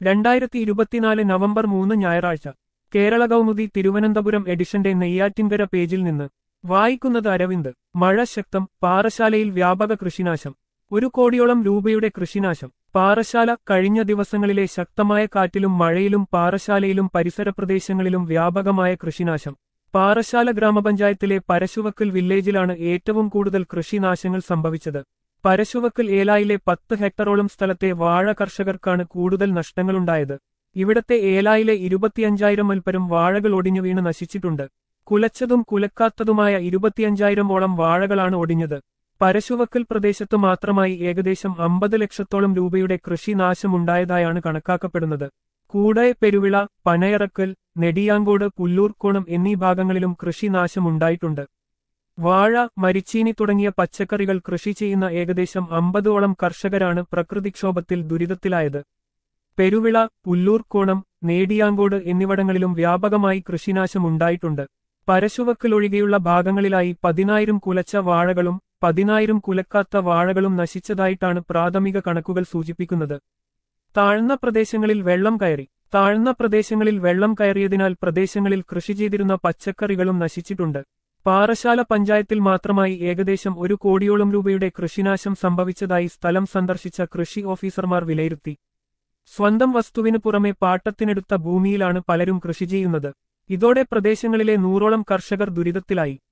രണ്ടായിരത്തി ഇരുപത്തിനാല് നവംബർ മൂന്ന് ഞായറാഴ്ച കേരള കൗമുദി തിരുവനന്തപുരം എഡിഷന്റെ നെയ്യാറ്റിൻകര പേജിൽ നിന്ന് വായിക്കുന്നത് അരവിന്ദ് മഴ ശക്തം പാറശാലയിൽ വ്യാപക കൃഷിനാശം ഒരു കോടിയോളം രൂപയുടെ കൃഷിനാശം പാറശാല കഴിഞ്ഞ ദിവസങ്ങളിലെ ശക്തമായ കാറ്റിലും മഴയിലും പാറശാലയിലും പരിസര പ്രദേശങ്ങളിലും വ്യാപകമായ കൃഷിനാശം പാറശാല ഗ്രാമപഞ്ചായത്തിലെ പരശുവക്കൽ വില്ലേജിലാണ് ഏറ്റവും കൂടുതൽ കൃഷിനാശങ്ങൾ സംഭവിച്ചത് പരശുവക്കൽ ഏലായിലെ പത്ത് ഹെക്ടറോളം സ്ഥലത്തെ വാഴ കർഷകർക്കാണ് കൂടുതൽ നഷ്ടങ്ങളുണ്ടായത് ഇവിടത്തെ ഏലായിലെ ഇരുപത്തിയഞ്ചായിരം അൽപ്പരം വാഴകൾ ഒടിഞ്ഞു വീണ് നശിച്ചിട്ടുണ്ട് കുലച്ചതും കുലക്കാത്തതുമായ ഇരുപത്തിയഞ്ചായിരം ഓളം വാഴകളാണ് ഒടിഞ്ഞത് പരശുവക്കൽ പ്രദേശത്തു മാത്രമായി ഏകദേശം അമ്പത് ലക്ഷത്തോളം രൂപയുടെ കൃഷിനാശമുണ്ടായതായാണ് കണക്കാക്കപ്പെടുന്നത് കൂടെ പെരുവിള പനയറക്കൽ നെടിയാങ്കോട് പുല്ലൂർക്കോണം എന്നീ ഭാഗങ്ങളിലും കൃഷിനാശമുണ്ടായിട്ടുണ്ട് വാഴ മരിച്ചീനി തുടങ്ങിയ പച്ചക്കറികൾ കൃഷി ചെയ്യുന്ന ഏകദേശം അമ്പതോളം കർഷകരാണ് പ്രകൃതിക്ഷോഭത്തിൽ ദുരിതത്തിലായത് പെരുവിള പുല്ലൂർക്കോണം നേടിയാങ്കോട് എന്നിവിടങ്ങളിലും വ്യാപകമായി കൃഷിനാശമുണ്ടായിട്ടുണ്ട് പരശുവക്കലൊഴികെയുള്ള ഭാഗങ്ങളിലായി പതിനായിരം കുലച്ച വാഴകളും പതിനായിരം കുലക്കാത്ത വാഴകളും നശിച്ചതായിട്ടാണ് പ്രാഥമിക കണക്കുകൾ സൂചിപ്പിക്കുന്നത് താഴ്ന്ന പ്രദേശങ്ങളിൽ വെള്ളം കയറി താഴ്ന്ന പ്രദേശങ്ങളിൽ വെള്ളം കയറിയതിനാൽ പ്രദേശങ്ങളിൽ കൃഷി ചെയ്തിരുന്ന പച്ചക്കറികളും നശിച്ചിട്ടുണ്ട് പാറശാല പഞ്ചായത്തിൽ മാത്രമായി ഏകദേശം ഒരു കോടിയോളം രൂപയുടെ കൃഷിനാശം സംഭവിച്ചതായി സ്ഥലം സന്ദർശിച്ച കൃഷി ഓഫീസർമാർ വിലയിരുത്തി സ്വന്തം വസ്തുവിനു പുറമെ പാട്ടത്തിനെടുത്ത ഭൂമിയിലാണ് പലരും കൃഷി ചെയ്യുന്നത് ഇതോടെ പ്രദേശങ്ങളിലെ നൂറോളം കർഷകർ ദുരിതത്തിലായി